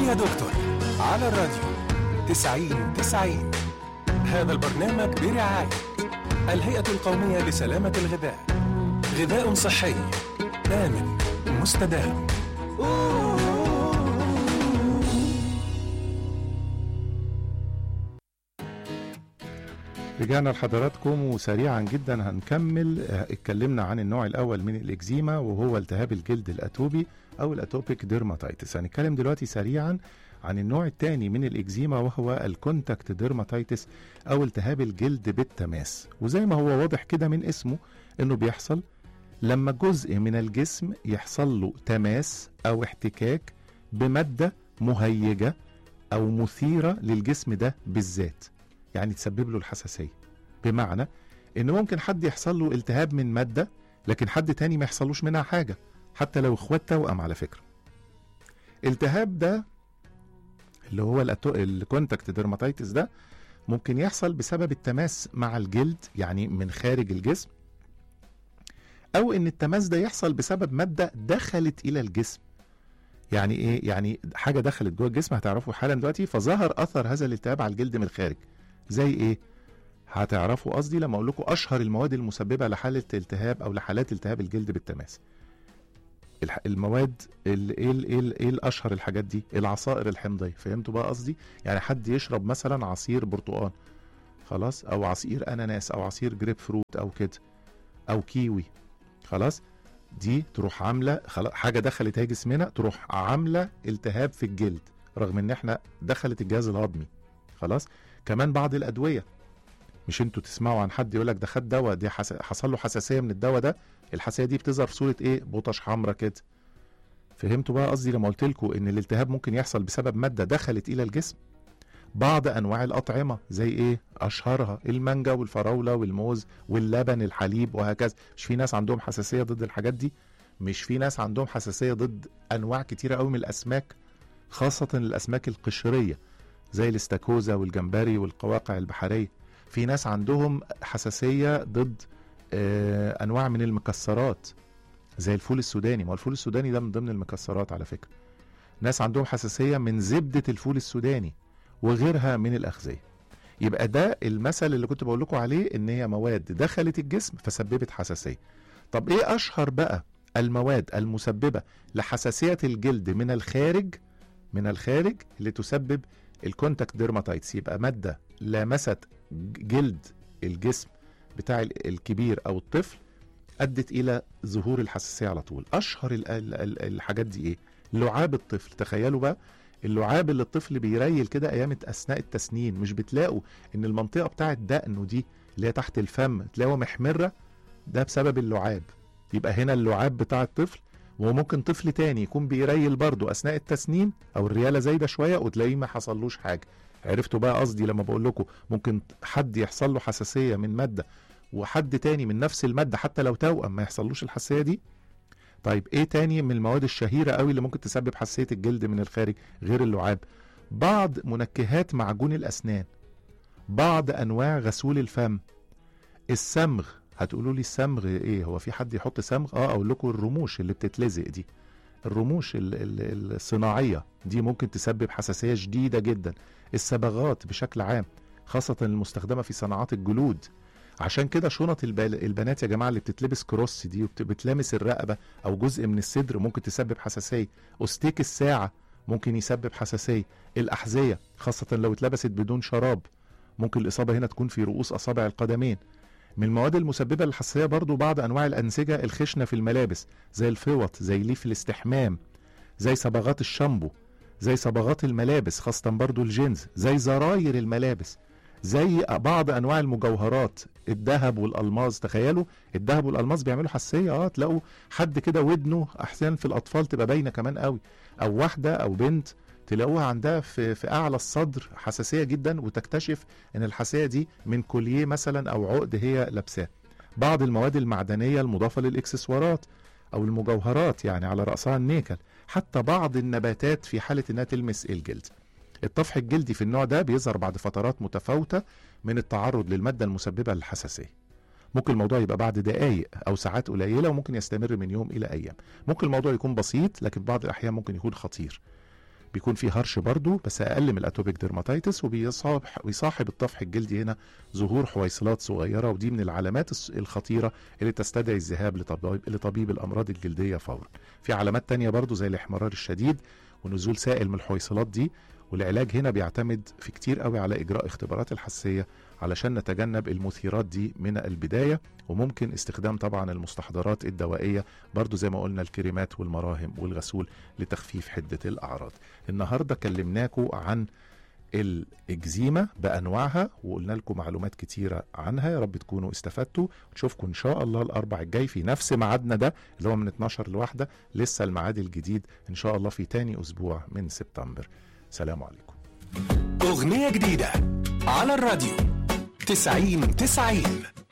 يا دكتور على الراديو تسعين تسعين هذا البرنامج برعاية الهيئة القومية لسلامة الغذاء غذاء صحي آمن مستدام رجعنا لحضراتكم وسريعا جدا هنكمل آه، اتكلمنا عن النوع الاول من الاكزيما وهو التهاب الجلد الاتوبي او الاتوبيك ديرماتيتس هنتكلم دلوقتي سريعا عن النوع الثاني من الاكزيما وهو الكونتاكت ديرماتيتس او التهاب الجلد بالتماس وزي ما هو واضح كده من اسمه انه بيحصل لما جزء من الجسم يحصل له تماس او احتكاك بماده مهيجه او مثيره للجسم ده بالذات يعني تسبب له الحساسيه بمعنى ان ممكن حد يحصل له التهاب من ماده لكن حد تاني ما يحصلوش منها حاجه حتى لو اخوات توأم على فكره التهاب ده اللي هو الأتو... الكونتاكت ديرماتيتس ده ممكن يحصل بسبب التماس مع الجلد يعني من خارج الجسم او ان التماس ده يحصل بسبب ماده دخلت الى الجسم يعني ايه يعني حاجه دخلت جوه الجسم هتعرفوا حالا دلوقتي فظهر اثر هذا الالتهاب على الجلد من الخارج زي ايه هتعرفوا قصدي لما اقول لكم اشهر المواد المسببه لحاله التهاب او لحالات التهاب الجلد بالتماس الح- المواد ال- ايه ال- ايه ال- ايه الاشهر الحاجات دي العصائر الحمضيه فهمتوا بقى قصدي يعني حد يشرب مثلا عصير برتقال خلاص او عصير اناناس او عصير جريب فروت او كده او كيوي خلاص دي تروح عامله خلاص حاجه دخلت هي جسمنا تروح عامله التهاب في الجلد رغم ان احنا دخلت الجهاز الهضمي خلاص كمان بعض الادويه مش انتوا تسمعوا عن حد يقول لك ده خد دواء دي حس... حصل له حساسيه من الدواء ده الحساسيه دي بتظهر في صوره ايه بطش حمراء كده فهمتوا بقى قصدي لما قلت لكم ان الالتهاب ممكن يحصل بسبب ماده دخلت الى الجسم بعض انواع الاطعمه زي ايه اشهرها المانجا والفراوله والموز واللبن الحليب وهكذا مش في ناس عندهم حساسيه ضد الحاجات دي مش في ناس عندهم حساسيه ضد انواع كتيره قوي من الاسماك خاصه الاسماك القشريه زي الاستاكوزا والجمبري والقواقع البحريه في ناس عندهم حساسيه ضد آه، انواع من المكسرات زي الفول السوداني ما هو الفول السوداني ده من ضمن المكسرات على فكره ناس عندهم حساسيه من زبده الفول السوداني وغيرها من الاغذيه يبقى ده المثل اللي كنت بقول لكم عليه ان هي مواد دخلت الجسم فسببت حساسيه طب ايه اشهر بقى المواد المسببه لحساسيه الجلد من الخارج من الخارج اللي تسبب الكونتاكت ديرماتيتس يبقى ماده لامست جلد الجسم بتاع ال- الكبير او الطفل ادت الى ظهور الحساسيه على طول اشهر ال- ال- ال- الحاجات دي ايه لعاب الطفل تخيلوا بقى اللعاب اللي الطفل بيريل كده ايام اثناء التسنين مش بتلاقوا ان المنطقه بتاعه دقنه دي اللي هي تحت الفم تلاقوها محمره ده بسبب اللعاب يبقى هنا اللعاب بتاع الطفل وممكن طفل تاني يكون بيريل برضه اثناء التسنين او الرياله زايده شويه وتلاقيه ما حصلوش حاجه عرفتوا بقى قصدي لما بقول لكم ممكن حد يحصل له حساسيه من ماده وحد تاني من نفس الماده حتى لو توأم ما يحصلوش الحساسيه دي طيب ايه تاني من المواد الشهيره قوي اللي ممكن تسبب حساسيه الجلد من الخارج غير اللعاب بعض منكهات معجون الاسنان بعض انواع غسول الفم الصمغ هتقولوا لي الصمغ ايه هو في حد يحط صمغ اه اقول لكم الرموش اللي بتتلزق دي الرموش ال- ال- الصناعيه دي ممكن تسبب حساسيه شديده جدا الصبغات بشكل عام خاصه المستخدمه في صناعات الجلود عشان كده شنط البال- البنات يا جماعه اللي بتتلبس كروس دي وبتلامس الرقبه او جزء من الصدر ممكن تسبب حساسيه استيك الساعه ممكن يسبب حساسيه الاحذيه خاصه لو اتلبست بدون شراب ممكن الاصابه هنا تكون في رؤوس اصابع القدمين من المواد المسببه للحساسيه برضو بعض انواع الانسجه الخشنه في الملابس زي الفوط زي ليف الاستحمام زي صبغات الشامبو زي صبغات الملابس خاصه برضو الجينز زي زراير الملابس زي بعض انواع المجوهرات الذهب والالماس تخيلوا الذهب والالماس بيعملوا حساسيه اه تلاقوا حد كده ودنه احيانا في الاطفال تبقى باينه كمان قوي او واحده او بنت تلاقوها عندها في في اعلى الصدر حساسيه جدا وتكتشف ان الحساسيه دي من كوليه مثلا او عقد هي لابساه بعض المواد المعدنيه المضافه للاكسسوارات او المجوهرات يعني على راسها النيكل حتى بعض النباتات في حاله انها تلمس الجلد الطفح الجلدي في النوع ده بيظهر بعد فترات متفاوته من التعرض للماده المسببه للحساسيه ممكن الموضوع يبقى بعد دقائق او ساعات قليله وممكن يستمر من يوم الى ايام ممكن الموضوع يكون بسيط لكن بعض الاحيان ممكن يكون خطير بيكون فيه هرش برضه بس اقل من الاتوبيك ديرماتيتس وبيصاحب ويصاحب الطفح الجلدي هنا ظهور حويصلات صغيره ودي من العلامات الس- الخطيره اللي تستدعي الذهاب لطبيب لطبيب الامراض الجلديه فورا في علامات تانية برضه زي الاحمرار الشديد ونزول سائل من الحويصلات دي والعلاج هنا بيعتمد في كتير قوي على اجراء اختبارات الحساسيه علشان نتجنب المثيرات دي من البدايه وممكن استخدام طبعا المستحضرات الدوائيه برضو زي ما قلنا الكريمات والمراهم والغسول لتخفيف حده الاعراض النهارده كلمناكم عن الاكزيما بانواعها وقلنا لكم معلومات كتيره عنها يا رب تكونوا استفدتوا نشوفكم ان شاء الله الاربع الجاي في نفس ميعادنا ده اللي هو من 12 لواحدة لسه الميعاد الجديد ان شاء الله في تاني اسبوع من سبتمبر سلام عليكم أغنية جديدة على الراديو تسعين تسعين